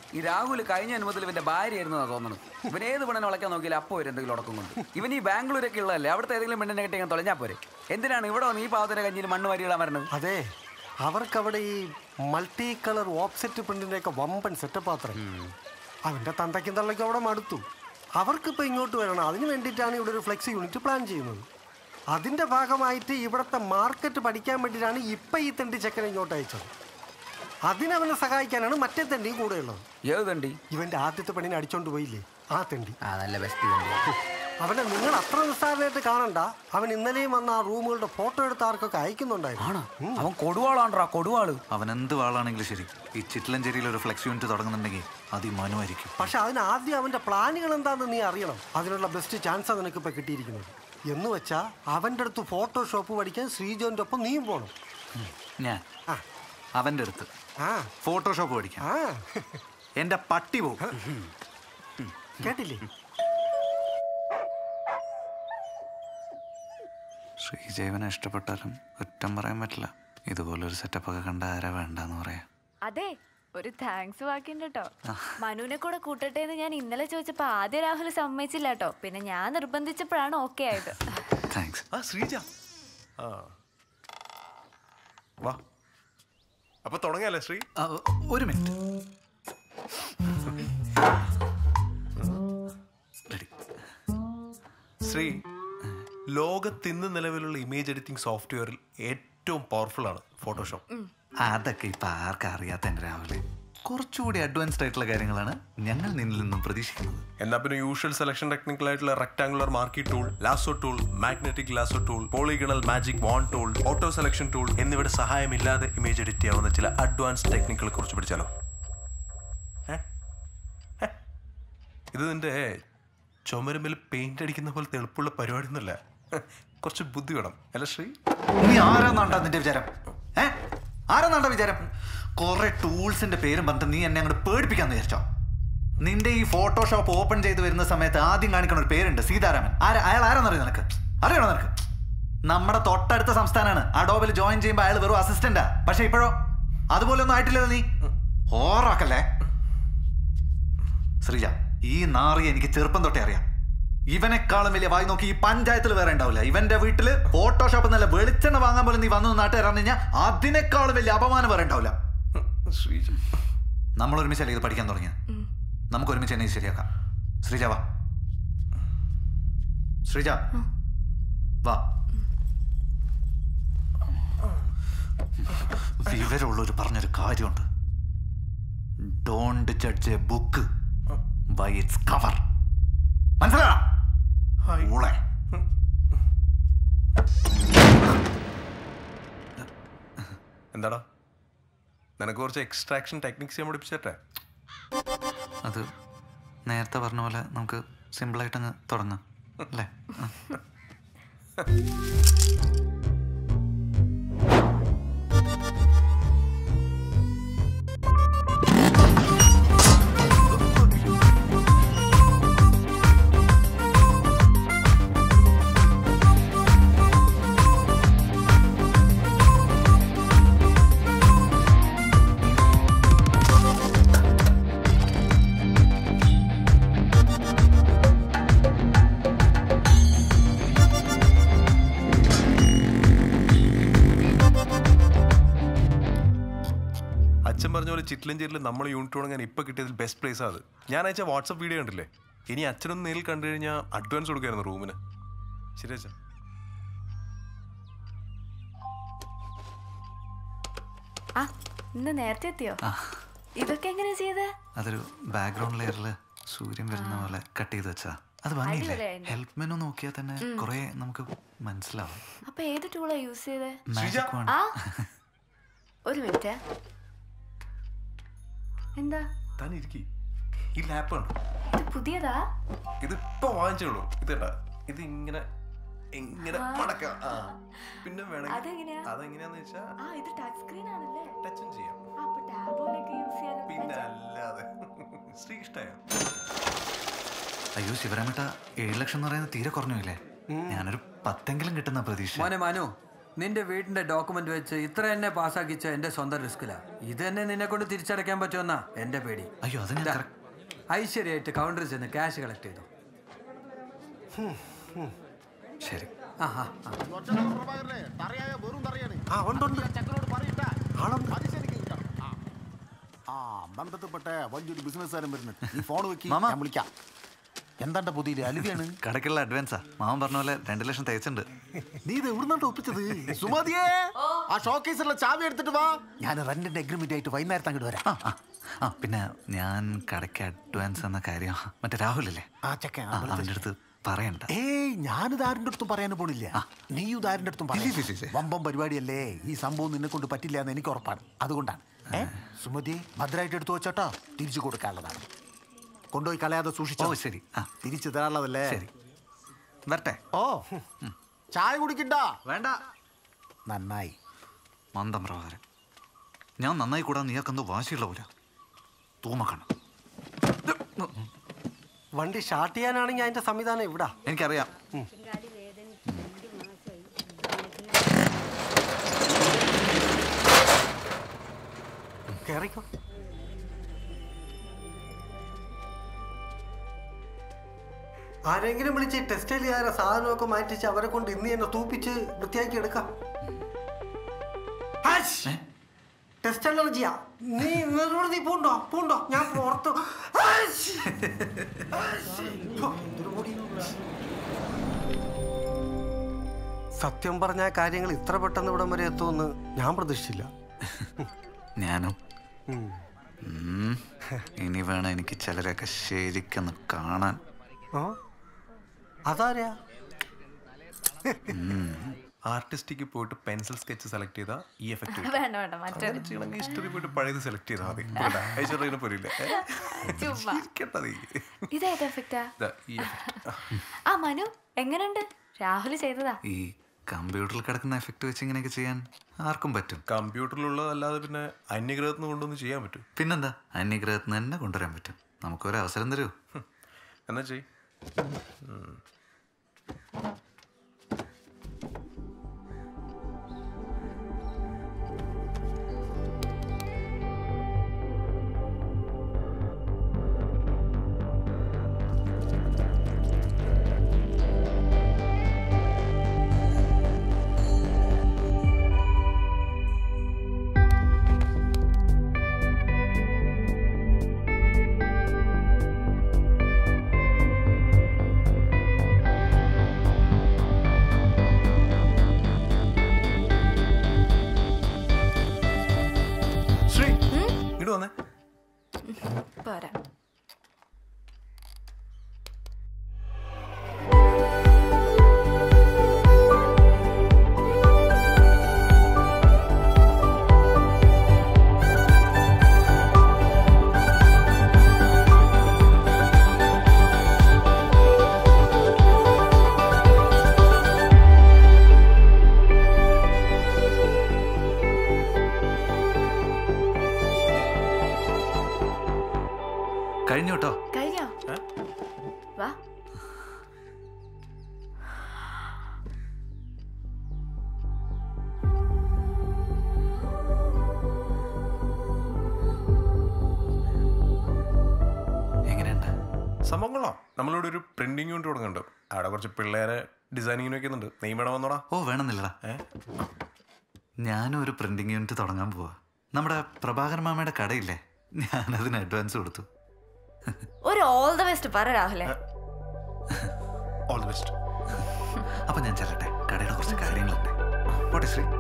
ഈ രാഹുൽ കഴിഞ്ഞ ജന്മത്തിൽ ഇവന്റെ ഭാര്യയായിരുന്നു തോന്നുന്നു ഇവൻ ഏത് പെണ്ണിനെ ഉളക്കാൻ നോക്കിയാലും അപ്പോൾ ഒരു എന്തെങ്കിലും ഉടക്കം കൊണ്ട് ഇവൻ ഈ ബാംഗ്ലൂരൊക്കെ ഉള്ളതല്ലേ അവിടുത്തെ ഏതെങ്കിലും പെണ്ണിനെ കെട്ടി ഇങ്ങനെ തുളഞ്ഞാൽ പോരെ എന്തിനാണ് ഇവിടെ വന്ന് ഈ പാവത്തിന്റെ കഞ്ഞിയിൽ മണ്ണ് വാരിയിടാൻ വരണത് അതെ അവർക്കവിടെ ഈ മൾട്ടി കളർ ഓപ്സെറ്റ് പ്രിന്റിന്റെ ഒക്കെ വമ്പൻ സെറ്റപ്പ് അത്ര അവന്റെ തന്തയ്ക്കും തള്ളയ്ക്കും അവിടെ മടുത്തു അവർക്കിപ്പോൾ ഇങ്ങോട്ട് വരണം അതിന് വേണ്ടിയിട്ടാണ് ഇവിടെ ഒരു ഫ്ലെക്സ് യൂണിറ്റ് പ്ലാൻ ചെയ്യുന്നത് അതിന്റെ ഭാഗമായിട്ട് ഇവിടുത്തെ മാർക്കറ്റ് പഠിക്കാൻ വേണ്ടിയിട്ടാണ് ഇപ്പം ഈ തെണ്ടി ചെക്കനെ ഇങ്ങോട്ട് അയച്ചത് അതിനവനെ സഹായിക്കാനാണ് മറ്റേ തെണ്ടിയും കൂടെയുള്ളത് ഏത് തണ്ടി ഇവന്റെ ആദ്യത്തെ പെണ്ണിനെ അടിച്ചോണ്ട് പോയില്ലേ ആ തെണ്ടി ആ നല്ല ബെസ്റ്റ് തണ്ടി അവനെ നിങ്ങൾ അത്ര നിസ്സാരമായിട്ട് കാണണ്ട അവൻ ഇന്നലെയും വന്ന ആ റൂമുകളുടെ ഫോട്ടോ എടുത്ത് ആർക്കൊക്കെ അയക്കുന്നുണ്ടായിരുന്നു ഉം. അവൻ കൊടുവാളാണ്ടാ കൊടുവാള് അവൻ എന്ത് വാളാണെങ്കിലും ശരി ഈ ചിറ്റ്ലഞ്ചേരിയിൽ ഒരു ഫ്ലെക്സ് യൂണിറ്റ് തുടങ്ങുന്നുണ്ടെങ്കിൽ അത് ഈ മനുവായിരിക്കും പക്ഷെ അതിന് ആദ്യം അവന്റെ പ്ലാനുകൾ എന്താണെന്ന് നീ അറിയണം അതിനുള്ള ബെസ്റ്റ് ചാൻസാണ് നിനക്ക് ഇപ്പൊ കിട്ടിയിരിക്കുന്നത് എന്ന് വെച്ചാ അവന്റെ അടുത്ത് ഫോട്ടോഷോപ്പ് പഠിക്കാൻ ശ്രീജോന്റെ ഒപ്പം നീയും പോണം ഞാൻ ആ. അവൻ്റെ അടുത്ത് ആ ഫോട്ടോഷോപ്പ് പഠിക്കാം ആ എൻ്റെ പട്ടി പോകും കേട്ടില്ലേ ശ്രീജൈവനെ ഇഷ്ടപ്പെട്ടാലും കുറ്റം പറയാൻ പറ്റില്ല ഇതുപോലൊരു സെറ്റപ്പൊക്കെ കണ്ട ആരാ വേണ്ടെന്ന് പറയാം അതെ ഒരു താങ്ക്സ് ബാക്കിയുണ്ട് കേട്ടോ മനുവിനെ കൂടെ കൂട്ടട്ടെ എന്ന് ഞാൻ ഇന്നലെ ചോദിച്ചപ്പോ ആദ്യ രാഹുൽ സമ്മതിച്ചില്ല കേട്ടോ പിന്നെ ഞാൻ നിർബന്ധിച്ചപ്പോഴാണ് ഓക്കെ ആയത് താങ്ക്സ് ആ ശ്രീജ ആ വാ അപ്പൊ തുടങ്ങിയല്ലേ ശ്രീ ഒരു മിനിറ്റ് റെഡി ശ്രീ ലോകത്തിന്ന് നിലവിലുള്ള ഇമേജ് എഡിറ്റിംഗ് സോഫ്റ്റ്വെയറിൽ ഏറ്റവും പവർഫുൾ ആണ് ഫോട്ടോഷോപ്പ് അതൊക്കെ ഇപ്പൊ ആർക്കും അറിയാത്ത എൻ്റെ രാവിലെ കുറച്ചുകൂടി അഡ്വാൻസ്ഡ് ആയിട്ടുള്ള കാര്യങ്ങളാണ് ഞങ്ങൾ നിന്നിൽ നിന്നും പ്രതീക്ഷിക്കുന്നത് എന്നാ പിന്നെ യൂഷ്വൽ സെലക്ഷൻ ടെക്നിക്കൽ ആയിട്ടുള്ള rectangular marquee tool lasso tool magnetic lasso tool polygonal magic wand tool auto selection tool എന്നിവയുടെ സഹായമില്ലാതെ ഇമേജ് എഡിറ്റ് ചെയ്യാവുന്ന ചില അഡ്വാൻസ് ടെക്നിക്കുകളെ കുറിച്ച് പഠിച്ചാലോ ഏ? ഏ? ഇത് നിന്റെ ചുമരുമ്പിൽ പെയിന്റ് അടിക്കുന്ന പോലത്തെ എളുപ്പമുള്ള പരിപാടി ഒന്നുമല്ല കുറച്ച് ബുദ്ധി വേണം അല്ല ശ്രീ നീ ആരാന്നാണ്ടാ നിന്റെ വിചാരം ഏ ആരാന്നാണ്ടാ വിചാരം കുറെ ടൂൾസിന്റെ പേരും പറഞ്ഞിട്ട് നീ എന്നെ അങ്ങോട്ട് പേടിപ്പിക്കാന്ന് വിചാരിച്ചോ നിന്റെ ഈ ഫോട്ടോഷോപ്പ് ഓപ്പൺ ചെയ്ത് വരുന്ന സമയത്ത് ആദ്യം കാണിക്കുന്ന ഒരു പേരുണ്ട് സീതാരാമൻ ആരാ അയാൾ ആരാന്നറിയോ നിനക്ക് അറിയണോ നിനക്ക് നമ്മുടെ തൊട്ടടുത്ത സംസ്ഥാനമാണ് അഡോബിൽ ജോയിൻ ചെയ്യുമ്പോൾ അയാൾ വെറും അസിസ്റ്റന്റാ പക്ഷെ ഇപ്പോഴോ അതുപോലെ ഒന്നും ആയിട്ടില്ലല്ലോ നീ ഓറാക്കല്ലേ ശ്രീജ ഈ നാറി എനിക്ക് ചെറുപ്പം തൊട്ടേ അറിയാം ഇവനെക്കാളും വലിയ വായി നോക്കി ഈ പഞ്ചായത്തിൽ വേറെ ഉണ്ടാവില്ല ഇവന്റെ വീട്ടില് ഫോട്ടോഷോപ്പ് നല്ല വെളിച്ചെണ്ണ വാങ്ങാൻ പോലും നീ വന്നു നാട്ടുകാർ പറഞ്ഞു കഴിഞ്ഞാൽ അതിനേക്കാളും വലിയ അപമാനം വേറെ ഉണ്ടാവില്ല ശ്രീജ നമ്മൾ ഒരുമിച്ചല്ലേ ഇത് പഠിക്കാൻ തുടങ്ങിയത് നമുക്ക് ഒരുമിച്ച് തന്നെ ഇത് ശരിയാക്കാം ശ്രീജ വാ ശ്രീജ വാ വിവരമുള്ളൊരു പറഞ്ഞൊരു കാര്യമുണ്ട് don't judge a book by its cover മനസ്സിലാ ഊളെ എന്താടാ നിനക്ക് കുറച്ച് എക്സ്ട്രാക്ഷൻ ടെക്നിക്സ് ഞാൻ പഠിപ്പിച്ചേട്ടെ അത് നേരത്തെ പറഞ്ഞ പോലെ നമുക്ക് സിമ്പിളായിട്ട് അങ്ങ് തുടങ്ങാം അല്ലേ ആ. അച്ഛൻ പറഞ്ഞ പോലെ ചിറ്റ്ലഞ്ചേരിയിൽ നമ്മൾ യൂണിറ്റ് തുടങ്ങാൻ ഇപ്പൊ കിട്ടിയതിൽ ബെസ്റ്റ് പ്ലേസ് അത് ഞാൻ അയച്ച വാട്സപ്പ് വീഡിയോ കണ്ടില്ലേ ഇനി അച്ഛനൊന്ന് നേരിൽ കണ്ടു കഴിഞ്ഞാൽ അഡ്വാൻസ് കൊടുക്കായിരുന്നു റൂമിന് ശരി അച്ഛൻ ആ ഇന്ന് നേരത്തെ എത്തിയോ ഇതൊക്കെ എങ്ങനെ ചെയ്തേ അതൊരു ബാക്ക്ഗ്രൗണ്ട് ലെയറിൽ സൂര്യൻ വരുന്ന പോലെ കട്ട് ചെയ്ത് വെച്ചാ അത് ഭംഗിയില്ലേ അടിപൊളിയായിട്ടുണ്ട്. ഹെൽപ്പ് മെനു നോക്കിയാൽ തന്നെ കുറെ നമുക്ക് മനസ്സിലാവും അപ്പൊ ഏത് ടൂളാ യൂസ് ചെയ്തേ മാജിക് വൺ ആ ഒരു മിനിറ്റ് എന്താ താൻ ഇരിക്കി ഈ ലാപ്പ് ആണ് ഇത് പുതിയതാ ഇത് ഇപ്പൊ വാങ്ങിച്ചോളൂ ഇത് കേട്ടാ ഇത് ഇങ്ങനെ ഇങ്ങനെ മടക്കാം ആ പിന്നെ വേണമെങ്കിൽ അതെങ്ങനെയാ? അതെങ്ങനെയാന്ന് വെച്ചാ ആ ഇത് ടച്ച് സ്ക്രീൻ ആണല്ലേ ടച്ചും ചെയ്യാം ആ, അപ്പൊ ടാബ് പോലെയൊക്കെ യൂസ് ചെയ്യാൻ പിന്നെ അല്ലാതെ ശ്രീ ഇഷ്ടായോ അയ്യോ ശിവരാമേട്ട ഏഴ് ലക്ഷം എന്ന് പറയുന്നത് തീരെ കുറഞ്ഞില്ലേ ഞാനൊരു പത്തെങ്കിലും കിട്ടുന്ന പ്രതീക്ഷ മോനെ മനു നിന്റെ വീടിന്റെ ഡോക്യുമെന്റ് വെച്ച് ഇത്ര എന്നെ പാസ്സാക്കിച്ച എന്റെ സ്വന്തം റിസ്കിലാ ഇത് തന്നെ നിന്നെ കൊണ്ട് തിരിച്ചടയ്ക്കാൻ പറ്റുമെന്നാ എന്റെ പേടി അയ്യോ അത് ഞാൻ ദാ, correct- ഐശ്വര്യമായിട്ട് കൗണ്ടറിൽ ചെന്ന് ക്യാഷ് കളക്ട് ചെയ്തു ശരി ആ ആ ആ. ആ ഉണ്ട് ഉണ്ട് ആളുണ്ട് ആ ബന്ധത്തിൽപ്പെട്ട വലിയൊരു ബിസിനസ്സുകാരൻ വരുന്നുണ്ട് ഈ ഫോൺ വെക്കി മാമ. ഞാൻ വിളിക്കാം എന്താണ്ട പുതിയ അലുവിയാണ് കടക്കുള്ള അഡ്വാൻസാ മാമൻ പറഞ്ഞ പോലെ രണ്ട് ലക്ഷം തയ്ച്ചിട്ടുണ്ട് നീ ഇത് എവിടുന്നാണ്ട് ഒപ്പിച്ചത് സുമതിയേ ആ ഷോക്കേസിലുള്ള ചാവി എടുത്തിട്ട് വാ ഞാൻ റെന്റിന്റെ അഗ്രിമെന്റ് ആയിട്ട് വൈകുന്നേരത്ത് അങ്ങോട്ട് വരാം ആ ആ ആ പിന്നെ ഞാൻ കടയ്ക്ക് അഡ്വാൻസ് എന്ന കാര്യം മറ്റേ രാഹുലല്ലേ ആ ചെക്കൻ ആ, അവൻ്റെ അടുത്ത് പറയണ്ട ഏയ് ഞാനിത് ആരുടെ അടുത്തും പറയാൻ പോണില്ല നീയും ഇത് ആരുടെ അടുത്തും ഇല്ല, ഇല്ല, ഇല്ല. പറയാം വമ്പം പരിപാടിയല്ലേ ഈ സംഭവം നിന്നെ കൊണ്ട് പറ്റില്ല എന്ന് എനിക്ക് ഉറപ്പാണ് അതുകൊണ്ടാണ് ഏ സുമതി ഭദ്രമായിട്ട് എടുത്തു വെച്ചോട്ടോ തിരിച്ചു കൊടുക്കാനുള്ളതാണ് കൊണ്ടുപോയി കളയാതെ സൂക്ഷിച്ചോ ഓ, ശരി. ആ. തിരിച്ചു തരാനുള്ളതല്ലേ ശരി വരട്ടെ ഓ ചായ കുടിക്കണ്ട വേണ്ട നന്നായി മന്ദം പ്രകാരം ഞാൻ നന്നായി കൂടാൻ നീയാക്കെന്തോ വാശിയുള്ള പോലെ തൂമക്കണം വണ്ടി സ്റ്റാർട്ട് ചെയ്യാനാണെങ്കിൽ അതിന്റെ സംവിധാനം ഇവിടാ എനിക്കറിയാം കയറിക്കോ ആരെങ്കിലും വിളിച്ച് ടെസ്റ്റ് ചെയ്യാതെ സാധനമൊക്കെ മാറ്റിച്ച് അവരെ കൊണ്ട് ഇന്ന് തന്നെ തൂപ്പിച്ച് വൃത്തിയാക്കി എടുക്കാം ടെസ്റ്റ് അലർജിയാ നീ നിന്നോട് നീ പൂണ്ടോ പൂണ്ടോ ഞാൻ പുറത്തു ആശ്! ആശ്! ഹോ, എന്തൊരു പൊടി. സത്യം പറഞ്ഞ കാര്യങ്ങൾ ഇത്ര പെട്ടെന്ന് ഇവിടം വരെ എത്തുമെന്ന് ഞാൻ പ്രതീക്ഷിച്ചില്ല ഞാനും ഉം. ഇനി വേണം എനിക്ക് ചിലരൊക്കെ ശരിക്കൊന്ന് കാണാൻ ആ അതാരാ ആർട്ടിസ്റ്റിക്ക് പോയിട്ട് പെൻസിൽ സ്കെച്ച് സെലക്ട് ചെയ്താൽ ഈ എഫക്റ്റ് വേണ്ട വേണ്ട മറ്റൊരു ചെയ്യണമെങ്കിൽ ഹിസ്റ്ററി പോയിട്ട് പഴയത് സെലക്ട് ചെയ്താൽ മതി ഐശ്വര്യനെ പോരില്ല ചുമ്മാ കേട്ടത് ഇതേത് എഫക്റ്റാ ഈ effect. ആ മനു എങ്ങനുണ്ട് രാഹുൽ ചെയ്തതാ ഈ കമ്പ്യൂട്ടറിൽ കിടക്കുന്ന എഫക്റ്റ് വെച്ച് ഇങ്ങനെയൊക്കെ ചെയ്യാൻ ആർക്കും പറ്റും കമ്പ്യൂട്ടറിലുള്ളതല്ലാതെ പിന്നെ അന്യഗ്രഹത്തിൽ നിന്ന് കൊണ്ടൊന്ന് ചെയ്യാൻ പറ്റും പിന്നെന്താ അന്യഗ്രഹത്തിന് തന്നെ കൊണ്ടുവരാൻ പറ്റും നമുക്കൊരു അവസരം തരൂ എന്നാ ചെയ് ശ്രീ ഇങ്ങോട്ട് വന്നേ പോരാ കഴിഞ്ഞു കേട്ടോ കഴിഞ്ഞോ വാ എങ്ങനെയുണ്ട് സംഭവം കൊള്ളാം നമ്മളിവിടെ ഒരു പ്രിന്റിംഗ് യൂണിറ്റ് തുടങ്ങുന്നുണ്ട് അവിടെ കുറച്ച് പിള്ളേരെ ഡിസൈനിങ്ങിന് വെക്കുന്നുണ്ട് നീ വേണം വന്നോടാ ഓ വേണമെന്നില്ലടാ ഏ ഞാനും ഒരു പ്രിന്റിംഗ് യൂണിറ്റ് തുടങ്ങാൻ പോവാ നമ്മുടെ പ്രഭാകർ മാമയുടെ കടയില്ലേ ഞാനതിന് അഡ്വാൻസ് കൊടുത്തു ഒരു ഓൾ ദ ബെസ്റ്റ് പറ രാഹുലെ ഓൾ ദി ബെസ്റ്റ് അപ്പൊ ഞാൻ ചെല്ലട്ടെ കടയുടെ കുറച്ച് കാര്യങ്ങളുണ്ട് പോട്ടെ ശ്രീ